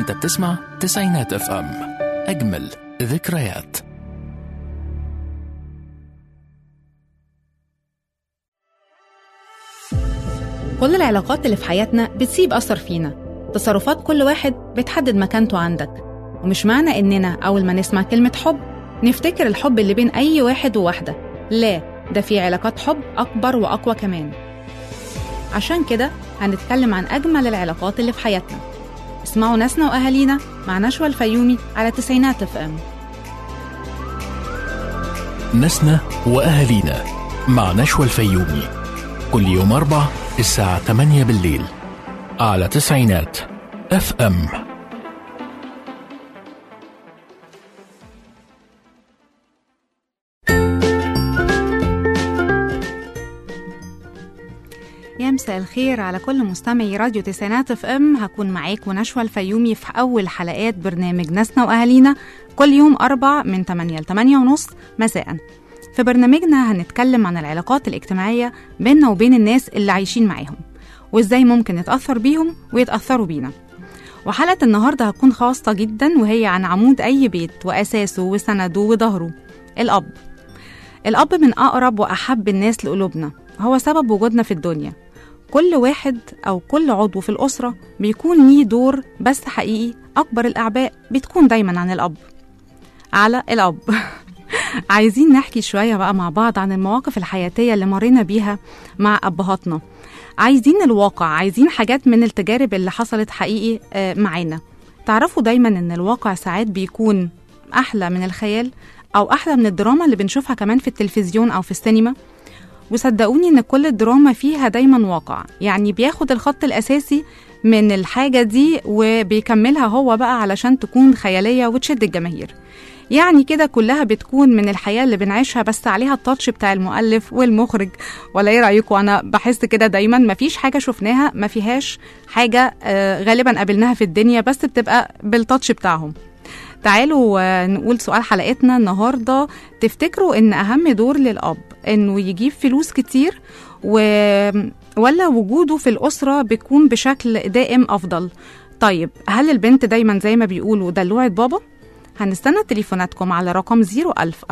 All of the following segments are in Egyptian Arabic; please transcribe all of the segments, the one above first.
انت بتسمع تسعينات اف ام اجمل ذكريات كل العلاقات اللي في حياتنا بتسيب أثر فينا تصرفات كل واحد بتحدد مكانته عندك ومش معنى إننا أول ما نسمع كلمة حب نفتكر الحب اللي بين أي واحد وواحدة لا ده في علاقات حب أكبر وأقوى كمان عشان كده هنتكلم عن أجمل العلاقات اللي في حياتنا اسمعوا ناسنا وأهالينا مع نشوى الفيومي على تسعينات اف ام ناسنا واهالينا مع نشوى الفيومي كل يوم اربع الساعه 8 بالليل على تسعينات اف ام يا مساء الخير على كل مستمعي راديو تسعينات اف ام هكون معاكم نشوى الفيومي في اول حلقات برنامج ناسنا واهالينا كل يوم اربع من 8 ل 8 ونص مساء في برنامجنا هنتكلم عن العلاقات الاجتماعيه بيننا وبين الناس اللي عايشين معاهم وازاي ممكن نتاثر بيهم ويتاثروا بينا وحلقه النهارده هتكون خاصه جدا وهي عن عمود اي بيت واساسه وسنده وظهره الاب الاب من اقرب واحب الناس لقلوبنا هو سبب وجودنا في الدنيا كل واحد أو كل عضو في الأسرة بيكون ليه دور بس حقيقي أكبر الأعباء بتكون دايما عن الأب على الأب عايزين نحكي شوية بقى مع بعض عن المواقف الحياتية اللي مرينا بيها مع أبهاتنا عايزين الواقع عايزين حاجات من التجارب اللي حصلت حقيقي آه، معانا تعرفوا دايما ان الواقع ساعات بيكون احلى من الخيال او احلى من الدراما اللي بنشوفها كمان في التلفزيون او في السينما وصدقوني ان كل الدراما فيها دايما واقع يعني بياخد الخط الاساسي من الحاجه دي وبيكملها هو بقى علشان تكون خياليه وتشد الجماهير يعني كده كلها بتكون من الحياه اللي بنعيشها بس عليها التاتش بتاع المؤلف والمخرج ولا ايه رايكم انا بحس كده دايما مفيش حاجه شفناها ما فيهاش حاجه آه، غالبا قابلناها في الدنيا بس بتبقى بالتاتش بتاعهم تعالوا آه، نقول سؤال حلقتنا النهارده تفتكروا ان اهم دور للاب انه يجيب فلوس كتير و... ولا وجوده في الاسره بيكون بشكل دائم افضل طيب هل البنت دايما زي ما بيقولوا دلوعة بابا هنستنى تليفوناتكم على رقم 01000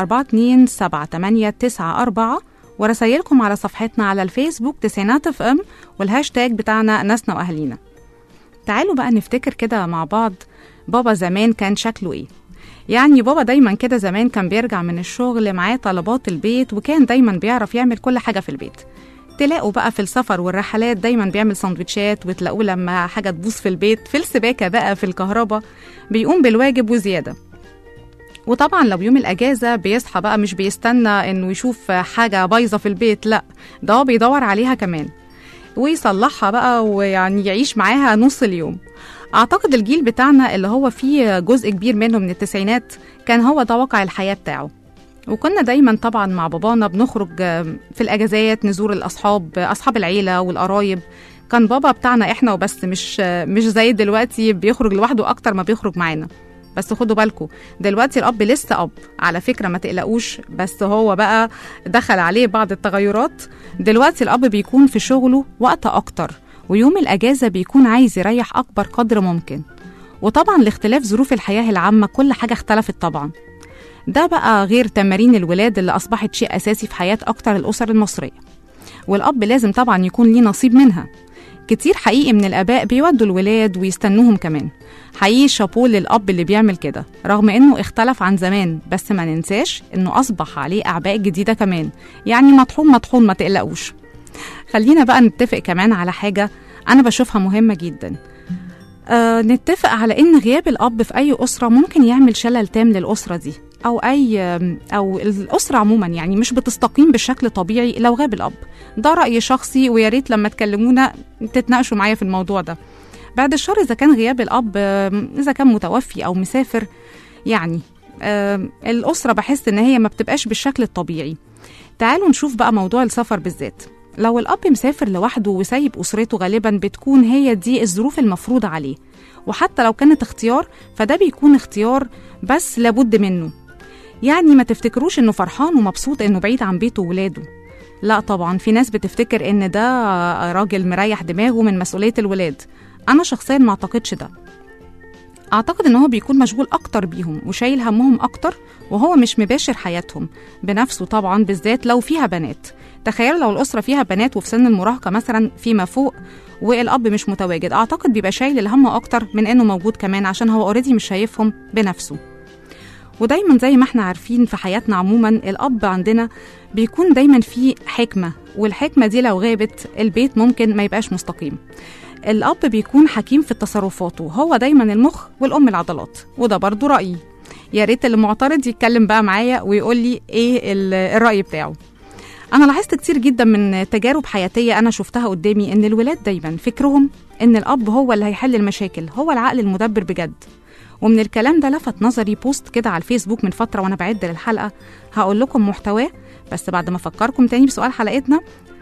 427 ورسايلكم على صفحتنا على الفيسبوك تسعينات اف ام والهاشتاج بتاعنا ناسنا واهالينا تعالوا بقى نفتكر كده مع بعض بابا زمان كان شكله ايه يعني بابا دايما كده زمان كان بيرجع من الشغل معاه طلبات البيت وكان دايما بيعرف يعمل كل حاجة في البيت تلاقوا بقى في السفر والرحلات دايما بيعمل سندوتشات وتلاقوه لما حاجة تبوظ في البيت في السباكة بقى في الكهرباء بيقوم بالواجب وزيادة وطبعا لو يوم الاجازه بيصحى بقى مش بيستنى انه يشوف حاجه بايظه في البيت لا ده هو بيدور عليها كمان ويصلحها بقى ويعني يعيش معاها نص اليوم اعتقد الجيل بتاعنا اللي هو فيه جزء كبير منه من التسعينات كان هو ده واقع الحياه بتاعه وكنا دايما طبعا مع بابانا بنخرج في الاجازات نزور الاصحاب اصحاب العيله والقرايب كان بابا بتاعنا احنا وبس مش مش زي دلوقتي بيخرج لوحده اكتر ما بيخرج معانا بس خدوا بالكم دلوقتي الاب لسه اب على فكره ما تقلقوش بس هو بقى دخل عليه بعض التغيرات دلوقتي الاب بيكون في شغله وقت اكتر ويوم الاجازه بيكون عايز يريح اكبر قدر ممكن وطبعا لاختلاف ظروف الحياه العامه كل حاجه اختلفت طبعا ده بقى غير تمارين الولاد اللي اصبحت شيء اساسي في حياه اكتر الاسر المصريه والاب لازم طبعا يكون ليه نصيب منها كتير حقيقي من الآباء بيودوا الولاد ويستنوهم كمان حقيقي شابوه للأب اللي بيعمل كده رغم إنه اختلف عن زمان بس ما ننساش إنه أصبح عليه أعباء جديدة كمان يعني مطحون مطحون ما تقلقوش خلينا بقى نتفق كمان على حاجة أنا بشوفها مهمة جدا آه نتفق على إن غياب الأب في أي أسرة ممكن يعمل شلل تام للأسرة دي أو أي أو الأسرة عموما يعني مش بتستقيم بشكل طبيعي لو غاب الأب ده رأي شخصي ويا ريت لما تكلمونا تتناقشوا معايا في الموضوع ده بعد الشر إذا كان غياب الأب إذا كان متوفي أو مسافر يعني آه الأسرة بحس إن هي ما بتبقاش بالشكل الطبيعي تعالوا نشوف بقى موضوع السفر بالذات لو الأب مسافر لوحده وسايب أسرته غالبا بتكون هي دي الظروف المفروضة عليه وحتى لو كانت اختيار فده بيكون اختيار بس لابد منه يعني ما تفتكروش انه فرحان ومبسوط انه بعيد عن بيته وولاده لا طبعا في ناس بتفتكر ان ده راجل مريح دماغه من مسؤولية الولاد انا شخصيا ما اعتقدش ده اعتقد ان هو بيكون مشغول اكتر بيهم وشايل همهم اكتر وهو مش مباشر حياتهم بنفسه طبعا بالذات لو فيها بنات تخيلوا لو الاسره فيها بنات وفي سن المراهقه مثلا فيما فوق والاب مش متواجد اعتقد بيبقى شايل الهم اكتر من انه موجود كمان عشان هو اوريدي مش شايفهم بنفسه ودايما زي ما احنا عارفين في حياتنا عموما الاب عندنا بيكون دايما فيه حكمه والحكمه دي لو غابت البيت ممكن ما يبقاش مستقيم الاب بيكون حكيم في تصرفاته هو دايما المخ والام العضلات وده برضو رايي يا ريت اللي معترض يتكلم بقى معايا ويقول لي ايه ال- الراي بتاعه انا لاحظت كتير جدا من تجارب حياتيه انا شفتها قدامي ان الولاد دايما فكرهم ان الاب هو اللي هيحل المشاكل هو العقل المدبر بجد ومن الكلام ده لفت نظري بوست كده على الفيسبوك من فتره وانا بعد للحلقه هقول لكم محتواه بس بعد ما افكركم تاني بسؤال حلقتنا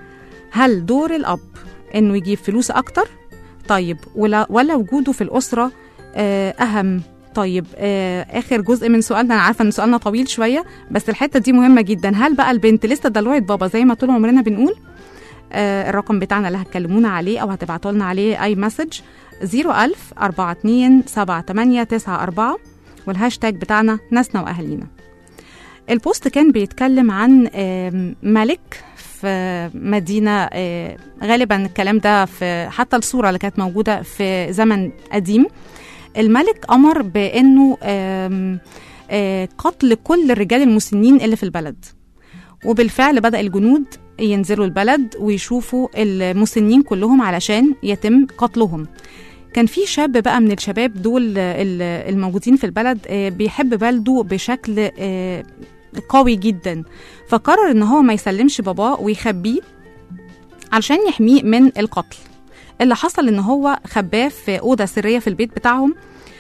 هل دور الاب انه يجيب فلوس اكتر طيب ولا ولا وجوده في الاسره آه، اهم طيب آه، اخر جزء من سؤالنا انا عارفه ان سؤالنا طويل شويه بس الحته دي مهمه جدا هل بقى البنت لسه دلوعت بابا زي ما طول عمرنا بنقول آه، الرقم بتاعنا اللي هتكلمونا عليه او هتبعتوا لنا عليه اي مسج 01000 42 78 94 والهاشتاج بتاعنا ناسنا واهالينا البوست كان بيتكلم عن آم، ملك في مدينة آه، غالبا الكلام ده في حتى الصورة اللي كانت موجودة في زمن قديم الملك أمر بأنه آم، آه، قتل كل الرجال المسنين اللي في البلد وبالفعل بدأ الجنود ينزلوا البلد ويشوفوا المسنين كلهم علشان يتم قتلهم كان في شاب بقى من الشباب دول آه، ال- الموجودين في البلد آه، بيحب بلده بشكل آه، قوي جدا فقرر ان هو ما يسلمش باباه ويخبيه علشان يحميه من القتل اللي حصل ان هو خباه في اوضه سريه في البيت بتاعهم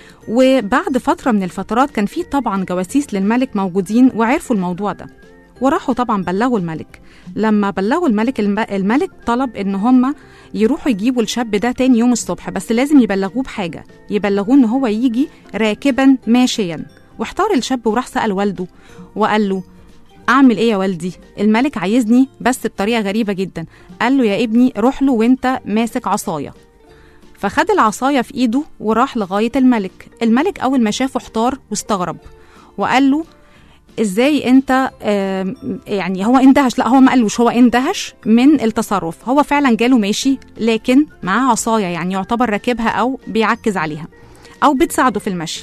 وبعد فتره من الفترات كان في طبعا جواسيس للملك موجودين وعرفوا الموضوع ده وراحوا طبعا بلغوا الملك لما بلغوا الملك الم- الملك طلب ان هم يروحوا يجيبوا الشاب ده تاني يوم الصبح بس لازم يبلغوه بحاجه يبلغوه ان هو يجي راكبا ماشيا واحتار الشاب وراح سال والده وقال له اعمل ايه يا والدي الملك عايزني بس بطريقه غريبه جدا قال له يا ابني روح له وانت ماسك عصايه فخد العصايه في ايده وراح لغايه الملك الملك اول ما شافه احتار واستغرب وقال له ازاي انت آم، يعني هو اندهش لا هو ما قالوش هو اندهش من التصرف هو فعلا جاله ماشي لكن معاه عصايه يعني يعتبر راكبها او بيعكز عليها او بتساعده في المشي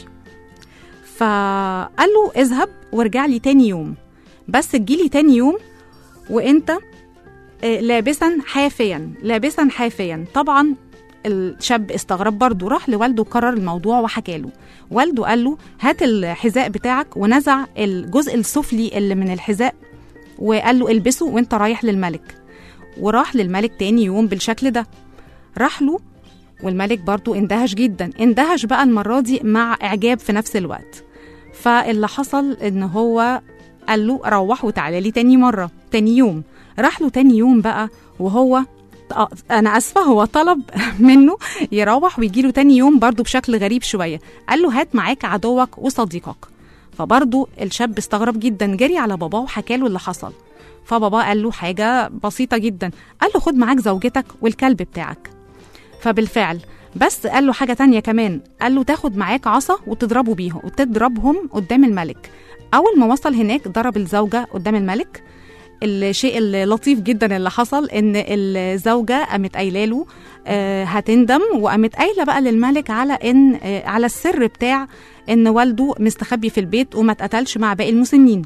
فقال له اذهب وارجع لي تاني يوم بس تجيلي تاني يوم وانت آه، لابسا حافيا لابسا حافيا طبعا الشاب استغرب برضه راح لوالده وكرر الموضوع وحكى له والده قال له هات الحذاء بتاعك ونزع الجزء السفلي اللي من الحذاء وقال له البسه وانت رايح للملك وراح للملك تاني يوم بالشكل ده راح له والملك برضو اندهش جدا اندهش بقى المرة دي مع إعجاب في نفس الوقت فاللي حصل إن هو قال له روح وتعالى لي تاني مرة تاني يوم راح له تاني يوم بقى وهو آه، أنا آسفة هو طلب منه يروح ويجي له تاني يوم برضو بشكل غريب شوية قال له هات معاك عدوك وصديقك فبرضو الشاب استغرب جدا جري على باباه وحكى له اللي حصل فباباه قال له حاجة بسيطة جدا قال له خد معاك زوجتك والكلب بتاعك فبالفعل بس قال له حاجة تانية كمان قال له تاخد معاك عصا وتضربوا بيها وتضربهم قدام الملك أول ما وصل هناك ضرب الزوجة قدام الملك الشيء اللطيف جدا اللي حصل ان الزوجه قامت قايله له آه، هتندم وقامت قايله بقى للملك على ان آه، على السر بتاع ان والده مستخبي في البيت وما اتقتلش مع باقي المسنين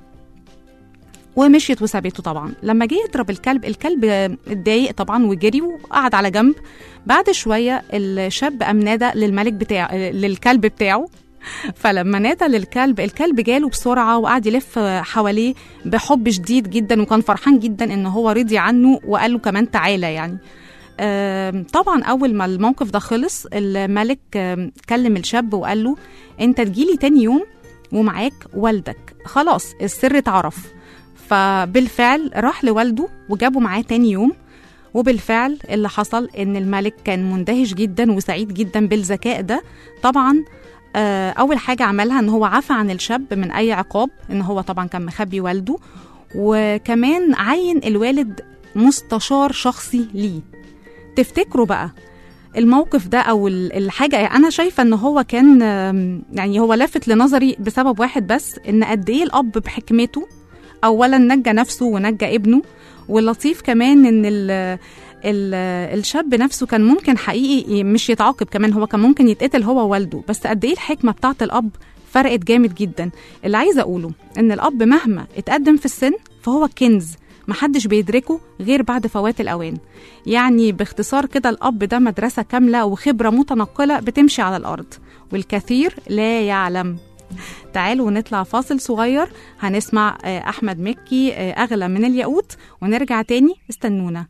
ومشيت وسابته طبعا لما جه يضرب الكلب الكلب اتضايق طبعا وجري وقعد على جنب بعد شويه الشاب قام نادى للملك بتاع للكلب بتاعه فلما نادى للكلب الكلب جاله بسرعه وقعد يلف حواليه بحب شديد جدا وكان فرحان جدا ان هو رضي عنه وقال له كمان تعالى يعني آم، طبعا اول ما الموقف ده خلص الملك آم، كلم الشاب وقال له انت تجيلي تاني يوم ومعاك والدك خلاص السر اتعرف فبالفعل راح لوالده وجابه معاه تاني يوم وبالفعل اللي حصل ان الملك كان مندهش جدا وسعيد جدا بالذكاء ده طبعا آه، اول حاجه عملها ان هو عفى عن الشاب من اي عقاب ان هو طبعا كان مخبي والده وكمان عين الوالد مستشار شخصي ليه تفتكروا بقى الموقف ده او ال- الحاجه انا شايفه ان هو كان آم، يعني هو لافت لنظري بسبب واحد بس ان قد ايه الاب بحكمته اولا نجى نفسه ونجى ابنه واللطيف كمان ان ال ال الشاب نفسه كان ممكن حقيقي مش يتعاقب كمان هو كان ممكن يتقتل هو ووالده بس قد ايه الحكمه بتاعه الاب فرقت جامد جدا اللي عايزه اقوله ان الاب مهما اتقدم في السن فهو كنز محدش بيدركه غير بعد فوات الأوان يعني باختصار كده الأب ده مدرسة كاملة وخبرة متنقلة بتمشي على الأرض والكثير لا يعلم تعالوا نطلع فاصل صغير هنسمع آه، أحمد مكي آه، أغلى من الياقوت ونرجع تاني استنونا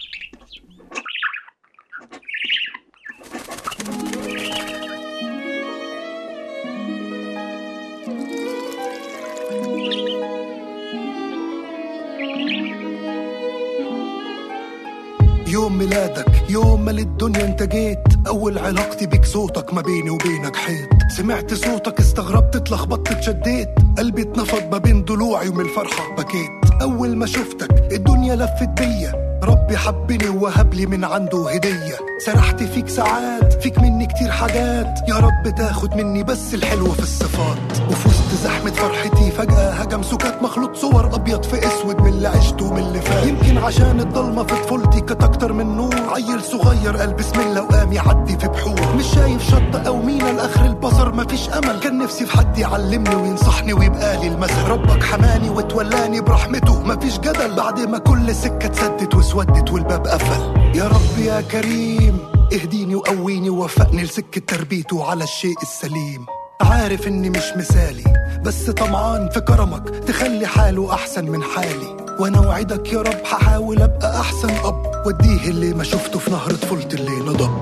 يوم ميلادك يوم ما للدنيا انت جيت اول علاقتي بيك صوتك ما بيني وبينك حيط سمعت صوتك استغربت اتلخبطت اتشديت قلبي اتنفض ما بين ضلوعي ومن الفرحة بكيت اول ما شفتك الدنيا لفت بيا ربي حبني ووهب لي من عنده هدية سرحت فيك ساعات فيك مني كتير حاجات يا رب تاخد مني بس الحلو في الصفات وفي وسط زحمة فرحتي فجأة هجم سكات مخلوط صور أبيض في أسود من اللي عشته ومن اللي فات يمكن عشان الضلمة في طفولتي كانت أكتر من نور عيل صغير قال بسم الله وقام يعدي في بحور مش شايف شط أو مينا لآخر البصر مفيش أمل كان نفسي في حد يعلمني وينصحني ويبقى لي المثل ربك حماني وتولاني برحمته مفيش جدل بعد ما كل سكة اتسدت واسودت والباب قفل يا رب يا كريم اهديني وقويني ووفقني لسكة تربيته على الشيء السليم عارف اني مش مثالي بس طمعان في كرمك تخلي حاله احسن من حالي وانا وعدك يا رب هحاول ابقى احسن اب واديه اللي ما شفته في نهر طفولتي اللي نضب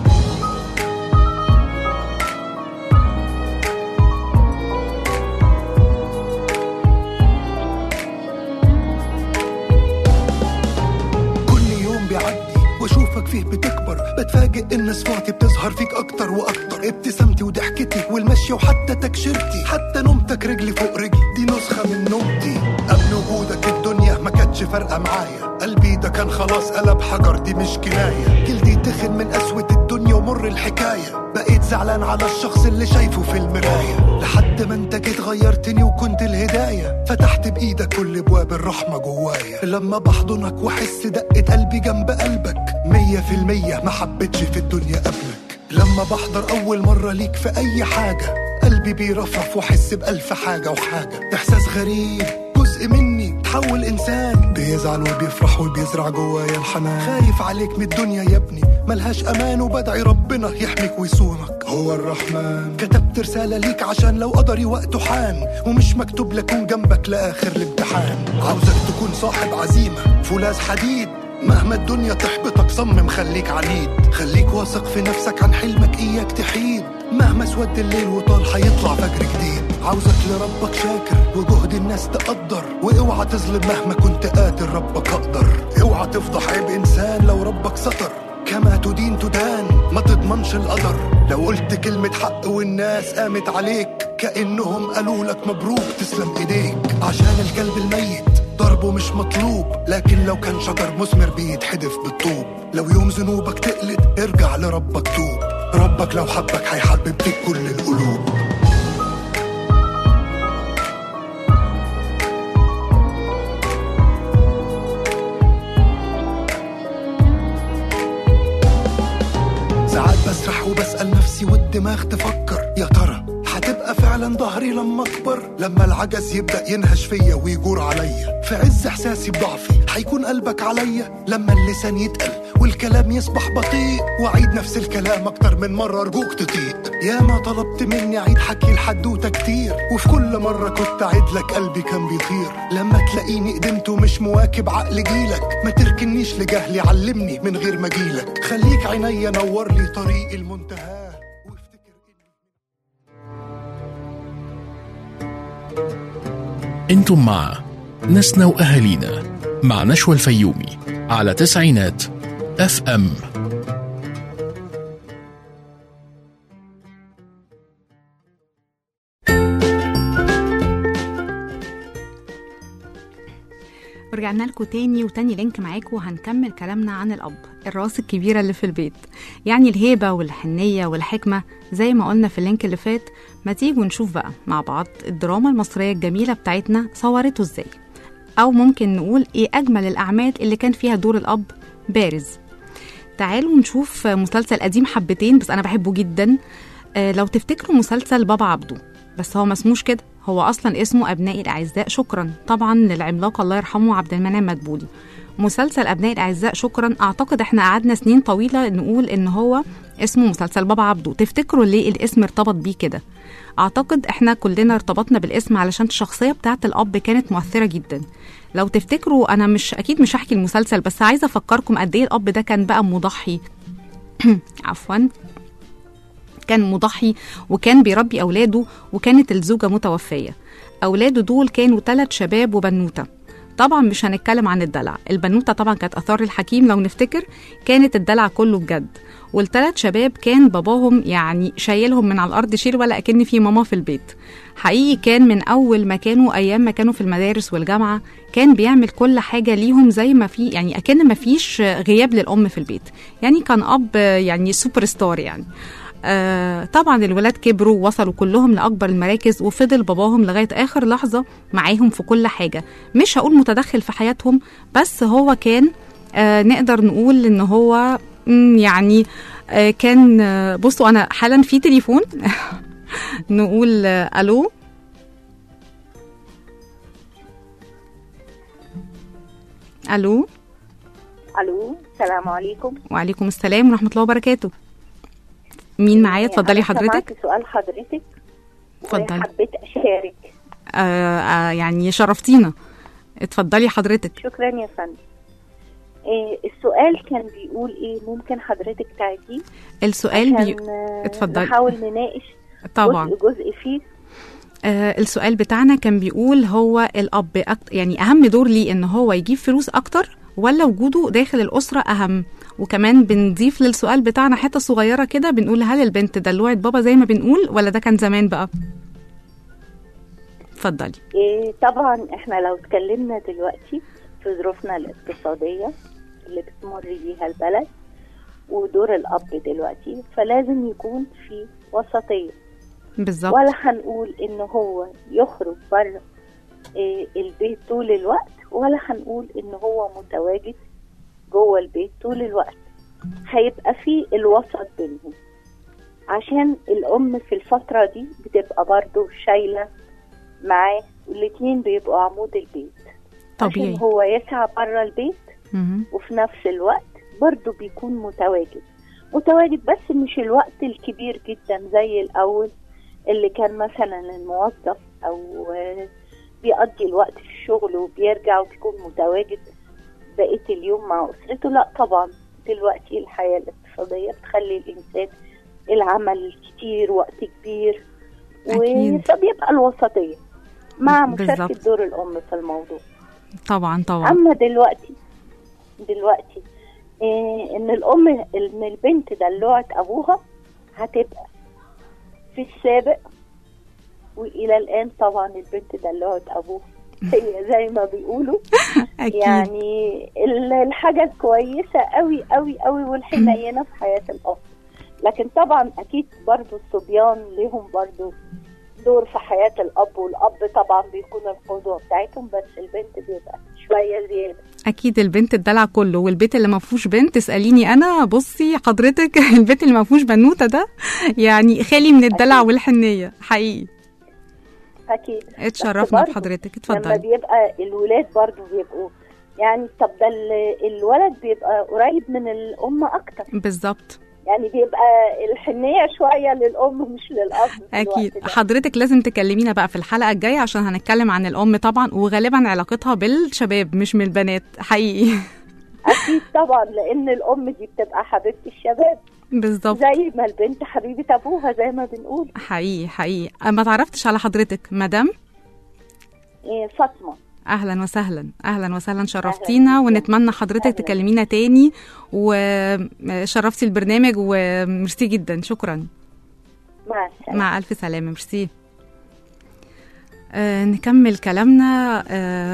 كل يوم بيعدي واشوفك فيه بتكبر بتفاجئ ان صفاتي بتظهر فيك اكتر واكتر ابتسامتي وضحكتي والمشي وحتى تكشيرتي حتى نومتك رجلي فوق رجلي دي نسخه من نومتي قبل وجودك الدنيا ما كانتش فارقه معايا قلبي ده كان خلاص قلب حجر دي مش كنايه جلدي تخن من قسوه الدنيا ومر الحكايه بقيت زعلان على الشخص اللي شايفه في المرايه لحد ما انت جيت غيرتني وكنت الهدايه فتحت بايدك كل ابواب الرحمه جوايا لما بحضنك واحس دقه قلبي جنب قلبك مية في المية ما حبيتش في الدنيا قبلك لما بحضر اول مره ليك في اي حاجه قلبي بيرفرف واحس بالف حاجه وحاجه احساس غريب جزء مني تحول انسان بيزعل وبيفرح وبيزرع جوايا الحنان خايف عليك من الدنيا يا ابني ملهاش امان وبدعي ربنا يحميك ويصونك هو الرحمن كتبت رساله ليك عشان لو قدري وقته حان ومش مكتوب لكون جنبك لاخر الامتحان عاوزك تكون صاحب عزيمه فولاذ حديد مهما الدنيا تحبطك صمم خليك عنيد خليك واثق في نفسك عن حلمك اياك تحيد مهما اسود الليل وطال هيطلع فجر جديد عاوزك لربك شاكر وجهد الناس تقدر واوعى تظلم مهما كنت قادر ربك اقدر اوعى تفضح عيب انسان لو ربك ستر كما تدين تدان ما تضمنش القدر لو قلت كلمة حق والناس قامت عليك كأنهم قالوا لك مبروك تسلم ايديك عشان الكلب الميت ضربه مش مطلوب لكن لو كان شجر مثمر بيتحدف بالطوب لو يوم ذنوبك تقلد ارجع لربك توب ربك لو حبك هيحبب فيك كل القلوب ساعات بسرح وبسأل نفسي والدماغ تفكر يا ترى هتبقى فعلا ظهري لما اكبر لما العجز يبدا ينهش فيا ويجور عليا في عز احساسي بضعفي هيكون قلبك عليا لما اللسان يتقل والكلام يصبح بطيء واعيد نفس الكلام اكتر من مره ارجوك تطيق يا ما طلبت مني اعيد حكي الحدوته كتير وفي كل مره كنت اعيد لك قلبي كان بيطير لما تلاقيني قدمت ومش مواكب عقل جيلك ما تركنيش لجهلي علمني من غير ما جيلك خليك عينيا نور لي طريق المنتهى وافتكر إني انتم مع ناسنا واهالينا مع نشوى الفيومي على تسعينات اف ام ورجعنا لكم تاني وتاني لينك معاكم وهنكمل كلامنا عن الأب الراس الكبيرة اللي في البيت يعني الهيبة والحنية والحكمة زي ما قلنا في اللينك اللي فات ما تيجوا نشوف بقى مع بعض الدراما المصرية الجميلة بتاعتنا صورته ازاي أو ممكن نقول ايه أجمل الأعمال اللي كان فيها دور الأب بارز تعالوا نشوف مسلسل قديم حبتين بس أنا بحبه جدا آه، لو تفتكروا مسلسل بابا عبده بس هو ما اسموش كده هو اصلا اسمه ابنائي الاعزاء شكرا طبعا للعملاق الله يرحمه عبد المنعم مدبولي مسلسل ابنائي الاعزاء شكرا اعتقد احنا قعدنا سنين طويله نقول ان هو اسمه مسلسل بابا عبده تفتكروا ليه الاسم ارتبط بيه كده اعتقد احنا كلنا ارتبطنا بالاسم علشان الشخصيه بتاعه الاب كانت مؤثره جدا لو تفتكروا انا مش اكيد مش هحكي المسلسل بس عايزه افكركم قد ايه الاب ده كان بقى مضحي عفوا كان مضحي وكان بيربي أولاده وكانت الزوجة متوفية أولاده دول كانوا ثلاث شباب وبنوتة طبعا مش هنتكلم عن الدلع البنوتة طبعا كانت أثار الحكيم لو نفتكر كانت الدلع كله بجد والثلاث شباب كان باباهم يعني شايلهم من على الأرض شيل ولا أكن في ماما في البيت حقيقي كان من أول ما كانوا أيام ما كانوا في المدارس والجامعة كان بيعمل كل حاجة ليهم زي ما في يعني أكن ما فيش غياب للأم في البيت يعني كان أب يعني سوبر ستار يعني آه طبعا الولاد كبروا ووصلوا كلهم لأكبر المراكز وفضل باباهم لغاية آخر لحظة معاهم في كل حاجة مش هقول متدخل في حياتهم بس هو كان آه نقدر نقول إن هو مم، يعني آه كان آه بصوا أنا حالا في تليفون نقول آه ألو ألو الو السلام عليكم وعليكم السلام ورحمة الله وبركاته مين معايا اتفضلي أنا حضرتك سمعت سؤال حضرتك اتفضلي. وحبيت اشارك آه آه يعني شرفتينا اتفضلي حضرتك شكرا يا فندم إيه السؤال كان بيقول ايه ممكن حضرتك تعيديه السؤال بي... عشان آه، اتفضلي. نحاول نناقش طبعا جزء جزء فيه آه السؤال بتاعنا كان بيقول هو الاب أكت... يعني اهم دور ليه ان هو يجيب فلوس اكتر ولا وجوده داخل الاسره اهم وكمان بنضيف للسؤال بتاعنا حته صغيره كده بنقول هل البنت دلوعت بابا زي ما بنقول ولا ده كان زمان بقى اتفضلي إيه طبعا احنا لو اتكلمنا دلوقتي في ظروفنا الاقتصادية اللي بتمر بيها البلد ودور الأب دلوقتي فلازم يكون في وسطية بالظبط ولا هنقول ان هو يخرج بره إيه البيت طول الوقت ولا هنقول ان هو متواجد جوه البيت طول الوقت هيبقى في الوسط بينهم عشان الام في الفترة دي بتبقى برضو شايلة معاه والاتنين بيبقوا عمود البيت طبيعي عشان هو يسعى بره البيت مهم. وفي نفس الوقت برضه بيكون متواجد متواجد بس مش الوقت الكبير جدا زي الأول اللي كان مثلا الموظف أو آه، بيقضي الوقت في الشغل وبيرجع وبيكون متواجد بقية اليوم مع أسرته لا طبعا دلوقتي الحياة الاقتصادية بتخلي الإنسان العمل كتير وقت كبير أكيد. فبيبقى الوسطية مع مشاركة بالظبط. دور الأم في الموضوع طبعا طبعا اما دلوقتي دلوقتي إيه ان الام ان البنت دلوعت ابوها هتبقى في السابق والى الان طبعا البنت دلوعت ابوها هي زي ما بيقولوا اكيد يعني ال- الحاجه الكويسه قوي قوي قوي والحنينه في حياه الاب لكن طبعا اكيد برضو الصبيان ليهم برضو دور في حياه الاب والاب طبعا بيكون القدوه بتاعتهم بس البنت بيبقى شويه زياده اكيد البنت الدلع كله والبيت اللي ما فيهوش بنت اساليني انا بصي حضرتك البيت اللي ما فيهوش بنوته ده يعني خالي من الدلع أكيد. والحنيه حقيقي اكيد بس اتشرفنا برضو بحضرتك لما اتفضلي بيبقى الولاد برضو بيبقوا يعني طب ده ال- الولد بيبقى قريب من الام اكتر بالظبط يعني بيبقى الحنيه شويه للام مش للاب في الوقت اكيد ده. حضرتك لازم تكلمينا بقى في الحلقه الجايه عشان هنتكلم عن الام طبعا وغالبا علاقتها بالشباب مش من البنات حقيقي اكيد طبعا لان الام دي بتبقى حبيبه الشباب بالظبط زي ما البنت حبيبه ابوها زي ما بنقول حقيقي حقيقي ما تعرفتش على حضرتك مدام إيه فاطمه اهلا وسهلا اهلا وسهلا شرفتينا بيكي. ونتمنى حضرتك أهلاً. تكلمينا تاني وشرفتي البرنامج وميرسي جدا شكرا مع السلامه مع الف سلامه ميرسي آه نكمل كلامنا آه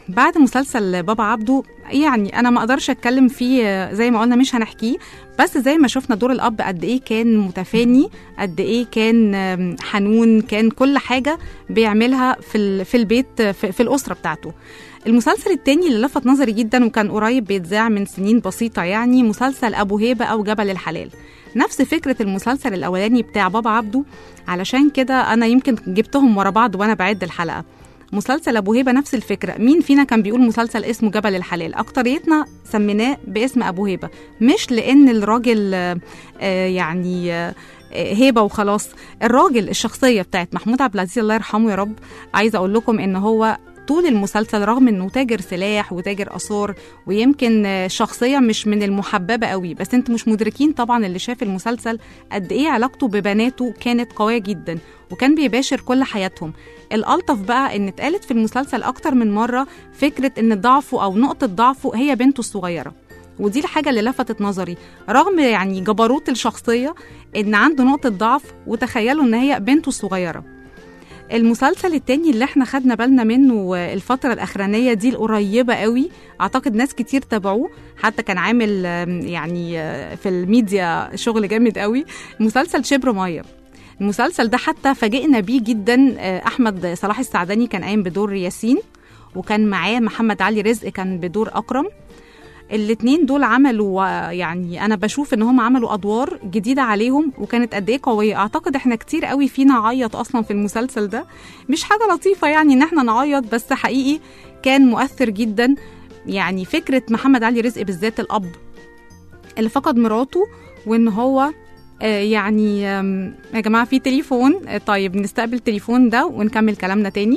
بعد مسلسل بابا عبده يعني انا ما اقدرش اتكلم فيه آه، زي ما قلنا مش هنحكيه بس زي ما شفنا دور الاب قد ايه كان متفاني قد ايه كان آم، حنون كان كل حاجه بيعملها في ال- في البيت آه، في, في الاسره بتاعته المسلسل التاني اللي لفت نظري جدا وكان قريب بيتذاع من سنين بسيطة يعني مسلسل أبو هيبة أو جبل الحلال نفس فكرة المسلسل الأولاني بتاع بابا عبده علشان كده أنا يمكن جبتهم ورا بعض وأنا بعد الحلقة مسلسل أبو هيبة نفس الفكرة مين فينا كان بيقول مسلسل اسمه جبل الحلال أكتريتنا سميناه باسم أبو هيبة مش لأن الراجل آه، آه، يعني آه، آه، هيبة وخلاص الراجل الشخصية بتاعت محمود عبد العزيز الله يرحمه يا رب عايزة أقول لكم إن هو طول المسلسل رغم انه تاجر سلاح وتاجر اثار ويمكن آه، شخصيه مش من المحببه قوي بس انتوا مش مدركين طبعا اللي شاف المسلسل قد ايه علاقته ببناته كانت قويه جدا وكان بيباشر كل حياتهم الالطف بقى ان اتقالت في المسلسل اكتر من مره فكره ان ضعفه او نقطه ضعفه هي بنته الصغيره ودي الحاجة اللي لفتت نظري رغم يعني جبروت الشخصية إن عنده نقطة ضعف وتخيلوا إن هي بنته الصغيرة المسلسل التاني اللي احنا خدنا بالنا منه الفترة الأخرانية دي القريبة قوي أعتقد ناس كتير تابعوه حتى كان عامل آم، يعني آه، في الميديا شغل جامد قوي مسلسل شبر مية المسلسل ده حتى فاجئنا بيه جدا آه، أحمد صلاح السعداني كان قايم بدور ياسين وكان معاه محمد علي رزق كان بدور أكرم الاتنين دول عملوا آه، يعني انا بشوف ان هم عملوا ادوار جديده عليهم وكانت قد ايه قويه اعتقد احنا كتير قوي فينا عيط اصلا في المسلسل ده مش حاجه لطيفه يعني ان احنا نعيط بس حقيقي كان مؤثر جدا يعني فكره محمد علي رزق بالذات الاب اللي فقد مراته وان هو آه، يعني آم، يا جماعه في تليفون آه، طيب نستقبل التليفون ده ونكمل كلامنا تاني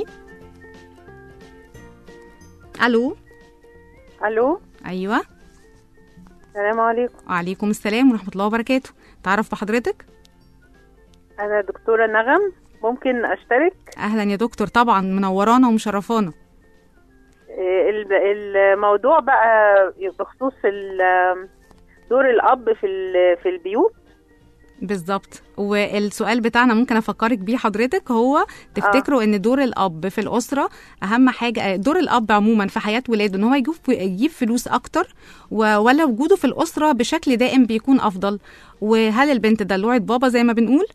الو الو ايوه السلام عليكم وعليكم السلام ورحمة الله وبركاته تعرف بحضرتك؟ انا دكتوره نغم ممكن اشترك أهلا يا دكتور طبعا منورانا ومشرفانا إيه، الب- الموضوع بقى بخصوص ال- دور الاب في ال- في البيوت بالظبط والسؤال بتاعنا ممكن أفكرك بيه حضرتك هو تفتكروا إن دور الأب في الأسرة أهم حاجة دور الأب عموما في حياة ولاده إن هو يجيب يجيب فلوس أكتر و- ولا وجوده في الأسرة بشكل دائم بيكون أفضل وهل البنت دلوعة بابا زي ما بنقول؟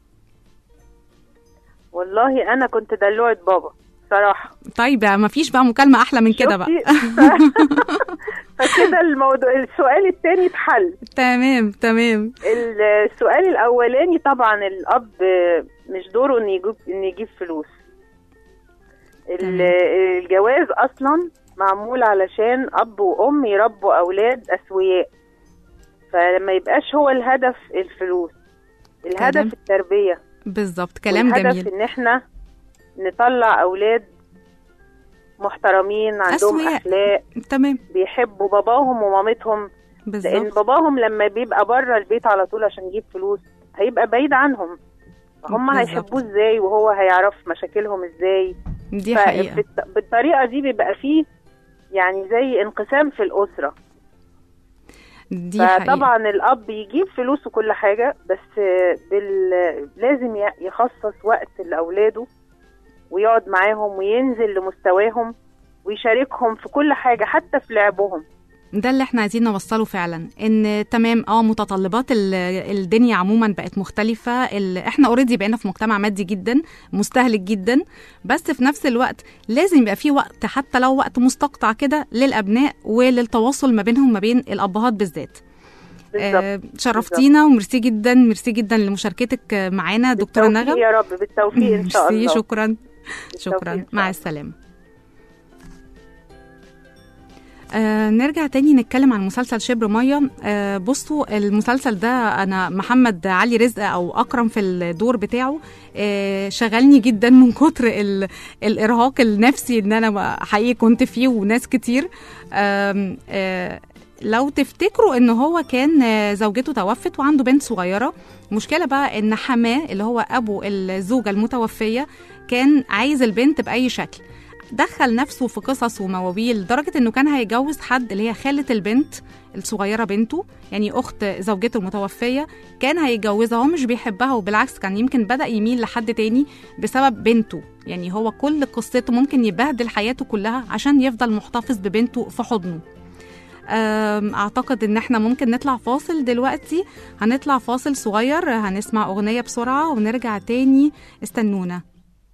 والله انا كنت دلوعه بابا صراحه طيب ما فيش بقى مكالمة أحلى من كده بقى شفتي؟ ف- فكده الموضوع السؤال التاني اتحل تمام تمام السؤال الاولاني طبعا الاب مش دوره ان يجيب ان يجيب فلوس ال- تمام. الجواز اصلا معمول علشان اب وام يربوا اولاد اسوياء فلما يبقاش هو الهدف الفلوس الهدف كلام التربيه بالظبط كلام والهدف جميل ان احنا نطلع اولاد محترمين عندهم أسوياء. اخلاق تمام بيحبوا باباهم ومامتهم لان بالظبط باباهم لما بيبقى بره البيت على طول عشان يجيب فلوس هيبقى بعيد عنهم هم بالظبط. هيحبوه ازاي وهو هيعرف مشاكلهم ازاي دي حقيقة فبالط- بالطريقه دي بيبقى فيه يعني زي انقسام في الاسره دي حقيقة فطبعا الاب يجيب فلوس وكل حاجه بس بال... لازم ي- يخصص وقت لاولاده ويقعد معاهم وينزل لمستواهم ويشاركهم في كل حاجه حتى في لعبهم ده اللي احنا عايزين نوصله فعلا ان تمام اه متطلبات ال- الدنيا عموما بقت مختلفة ال- احنا اوريدي بقينا في مجتمع مادي جدا مستهلك جدا بس في نفس الوقت لازم يبقى في وقت حتى لو وقت مستقطع كده للابناء وللتواصل ما بينهم ما بين الابهات بالذات بالظبط آه شرفتينا وميرسي جدا ميرسي جدا لمشاركتك آه، معانا دكتورة بالتوفيق نغم يا رب بالتوفيق ان شاء ميرسي، الله شكرا بالتوفيق شكرا إن شاء مع الله. السلامة آه نرجع تاني نتكلم عن مسلسل شبر مية آه بصوا المسلسل ده أنا محمد علي رزق أو أكرم في الدور بتاعه آه شغلني جدا من كتر ال الإرهاق النفسي إن أنا حقيقي كنت فيه وناس كتير آم، آه لو تفتكروا ان هو كان آه، زوجته توفت وعنده بنت صغيره مشكله بقى ان حماه اللي هو ابو الزوجه المتوفيه كان عايز البنت باي شكل دخل نفسه في قصص ومواويل لدرجة إنه كان هيجوز حد اللي هي خالة البنت الصغيرة بنته يعني أخت زوجته المتوفية كان هيتجوزها هو مش بيحبها وبالعكس كان يمكن بدأ يميل لحد تاني بسبب بنته يعني هو كل قصته ممكن يبهدل حياته كلها عشان يفضل محتفظ ببنته في حضنه أم، اعتقد ان احنا ممكن نطلع فاصل دلوقتي هنطلع فاصل صغير هنسمع اغنية بسرعة ونرجع تاني استنونا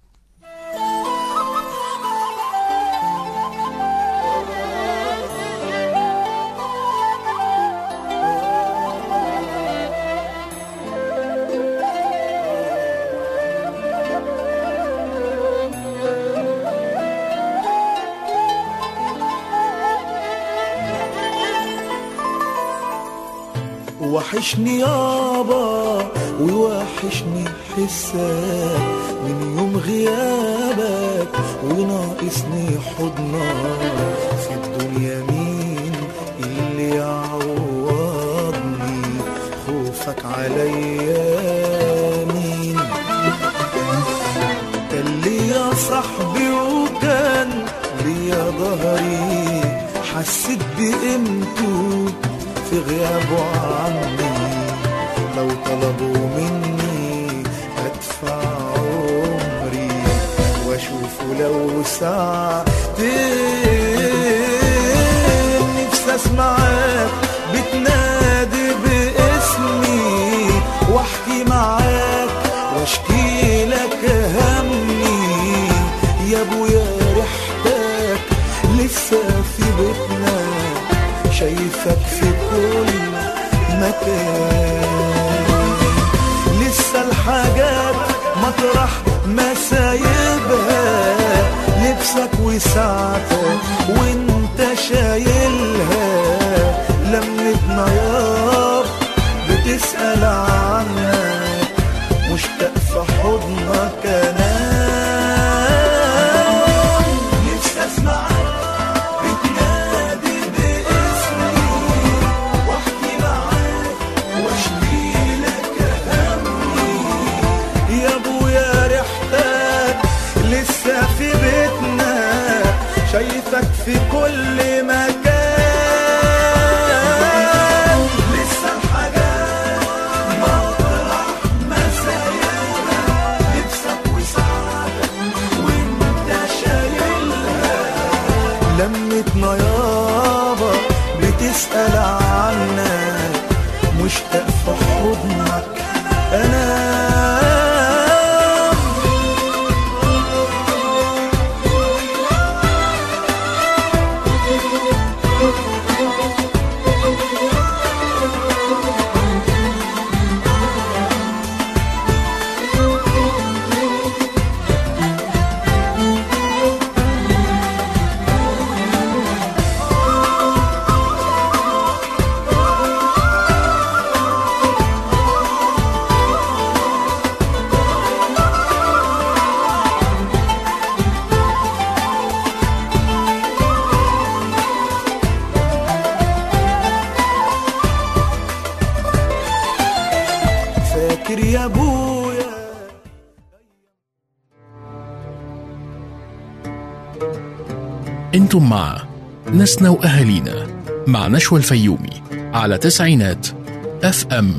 وحشني يابا ووحشني حسك من يوم غيابك وناقصني حضنك في الدنيا مين اللي يعوضني خوفك عليا مين كان ليا صاحبي وكان ليا ظهري حسيت بقيمته في غيابه عني لو طلبوا مني ادفع عمري واشوفه لو ساعتين نفسي اسمعك بتنادي باسمي واحكي معاك واشكي لك همي يا ابويا ريحتك لسه في بيتنا شايفك في كل مكان لسه الحاجات مطرح ما سايبها لبسك وساعتك وانت شايلها لمتنا ياب بتسأل عنك مشتاق في حضنك انا نفسي اسمعك بتنادي باسمي واحكي معاك واشكي لك همي يا ابويا ريحتك لسه في بيتنا شايفك في كل مكان لسه الحاجات مطرح ما سايبها لبسك وساعتك وانت شايلها لمتنا يابا بتسأل عنك مشتاق في حضنك انا فاكر يا ابويا انتم مع ناسنا واهالينا مع نشوى الفيومي على تسعينات اف ام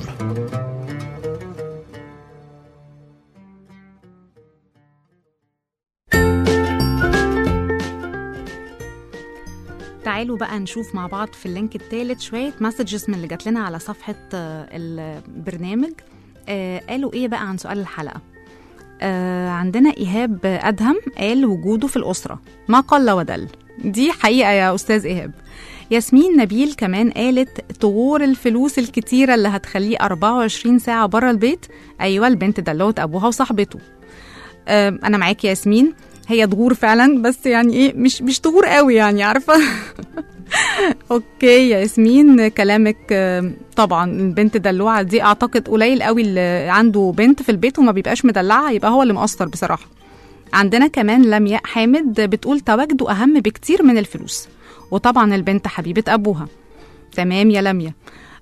تعالوا بقى نشوف مع بعض في اللينك الثالث شوية مسجز من اللي جات لنا على صفحة آه، البرنامج آه، قالوا ايه بقى عن سؤال الحلقة آه، عندنا إيهاب أدهم قال وجوده في الأسرة ما قل ودل دي حقيقة يا أستاذ إيهاب ياسمين نبيل كمان قالت تغور الفلوس الكتيرة اللي هتخليه 24 ساعة بره البيت أيوة البنت دلوت أبوها وصاحبته آه، أنا معاك يا ياسمين هي تغور فعلا بس يعني ايه مش مش تغور قوي يعني عارفه اوكي يا ياسمين كلامك آه، طبعا البنت دلوعه دي اعتقد قليل قوي اللي عنده بنت في البيت وما بيبقاش مدلعها يبقى هو اللي مقصر بصراحه عندنا كمان لمياء حامد بتقول تواجده اهم بكتير من الفلوس وطبعا البنت حبيبه ابوها تمام يا لميا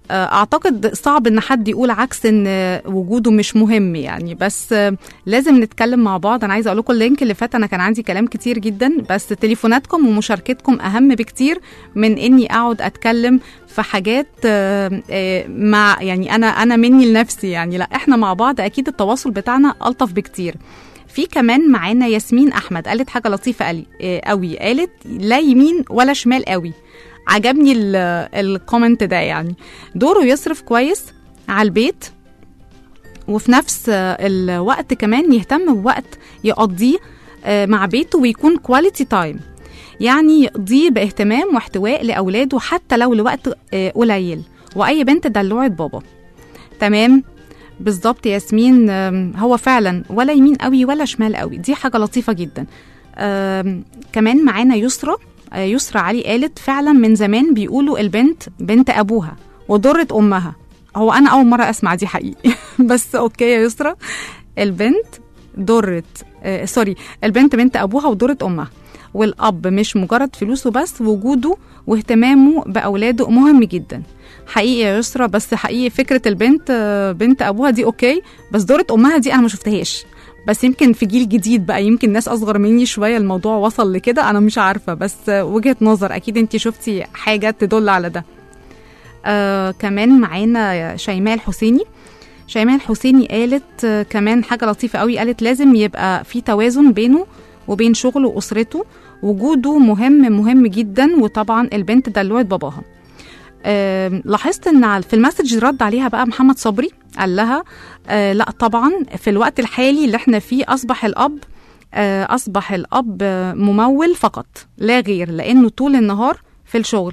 آه، اعتقد صعب ان حد يقول عكس ان آه، وجوده مش مهم يعني بس آه، لازم نتكلم مع بعض انا عايزه اقول لكم اللينك اللي فات انا كان عندي كلام كتير جدا بس تليفوناتكم ومشاركتكم اهم بكتير من اني اقعد اتكلم في حاجات آه، آه، مع يعني انا انا مني لنفسي يعني لا احنا مع بعض اكيد التواصل بتاعنا الطف بكتير في كمان معانا ياسمين احمد قالت حاجه لطيفه قوي قوي قالت لا يمين ولا شمال قوي عجبني ال- الكومنت ده يعني دوره يصرف كويس على البيت وفي نفس آه، الوقت كمان يهتم بوقت يقضيه آه، مع بيته ويكون كواليتي تايم يعني يقضيه باهتمام واحتواء لاولاده حتى لو لوقت آه، قليل واي بنت دلوعت بابا تمام بالظبط ياسمين آم، هو فعلا ولا يمين قوي ولا شمال قوي دي حاجه لطيفه جدا آم، كمان معانا يسرى آه، يسرى علي قالت فعلا من زمان بيقولوا البنت بنت ابوها وضرت امها هو انا اول مره اسمع دي حقيقي بس اوكي يا يسرى البنت ضرت آه سوري البنت بنت ابوها وضرت امها والاب مش مجرد فلوسه بس وجوده واهتمامه باولاده مهم جدا حقيقي يا يسرى بس حقيقي فكره البنت آه، بنت ابوها دي اوكي بس ضرت امها دي انا ما شفتهاش بس يمكن في جيل جديد بقى يمكن ناس اصغر مني شويه الموضوع وصل لكده انا مش عارفه بس آه، وجهه نظر اكيد انت شفتي حاجه تدل على ده آه كمان معانا شيماء الحسيني شيماء الحسيني قالت آه كمان حاجه لطيفه قوي قالت لازم يبقى في توازن بينه وبين شغله واسرته وجوده مهم مهم جدا وطبعا البنت دلوعت باباها آه لاحظت ان على- في المسج رد عليها بقى محمد صبري قال لها آه لا طبعا في الوقت الحالي اللي احنا فيه اصبح الاب آه اصبح الاب آه، ممول فقط لا غير لانه طول النهار في الشغل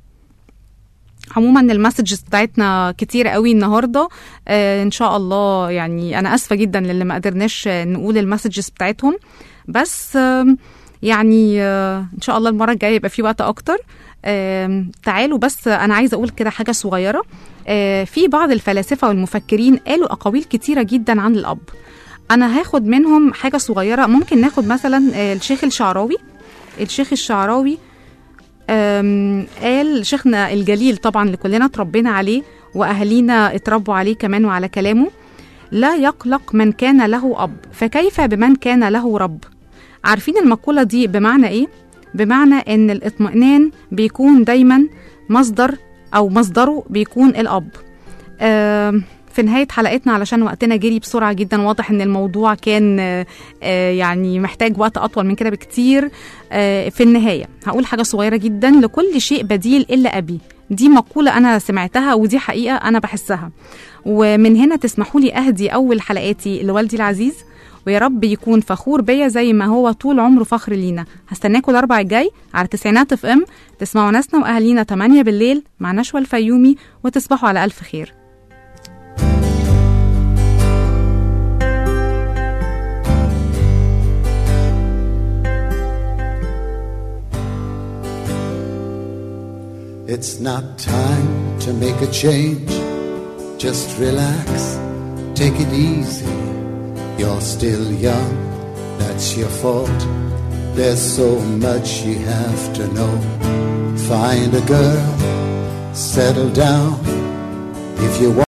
عموما المسجز بتاعتنا كتير قوي النهارده آه ان شاء الله يعني انا اسفه جدا للي ما قدرناش آه، نقول المسجز بتاعتهم بس آم، يعني آه ان شاء الله المره الجايه يبقى في وقت اكتر آم، تعالوا بس انا عايزه اقول كده حاجه صغيره آه في بعض الفلاسفه والمفكرين قالوا اقاويل كتيره جدا عن الاب انا هاخد منهم حاجه صغيره ممكن ناخد مثلا آه، الشيخ الشعراوي الشيخ الشعراوي أم، قال شيخنا الجليل طبعا اللي كلنا اتربينا عليه واهالينا اتربوا عليه كمان وعلى كلامه لا يقلق من كان له اب فكيف بمن كان له رب عارفين المقوله دي بمعنى ايه بمعنى ان الاطمئنان بيكون دايما مصدر او مصدره بيكون الاب آم، في نهاية حلقتنا علشان وقتنا جري بسرعة جدا واضح ان الموضوع كان آه، آه، يعني محتاج وقت أطول من كده بكتير آه، في النهاية هقول حاجة صغيرة جدا لكل شيء بديل إلا أبي دي مقولة أنا سمعتها ودي حقيقة أنا بحسها ومن هنا تسمحوا لي أهدي أول حلقاتي لوالدي العزيز ويا رب يكون فخور بيا زي ما هو طول عمره فخر لينا هستناكم الاربع الجاي على تسعينات اف ام تسمعوا ناسنا واهالينا 8 بالليل مع نشوى الفيومي وتصبحوا على الف خير It's not time to make a change. Just relax, take it easy. You're still young, that's your fault. There's so much you have to know. Find a girl, settle down. If you want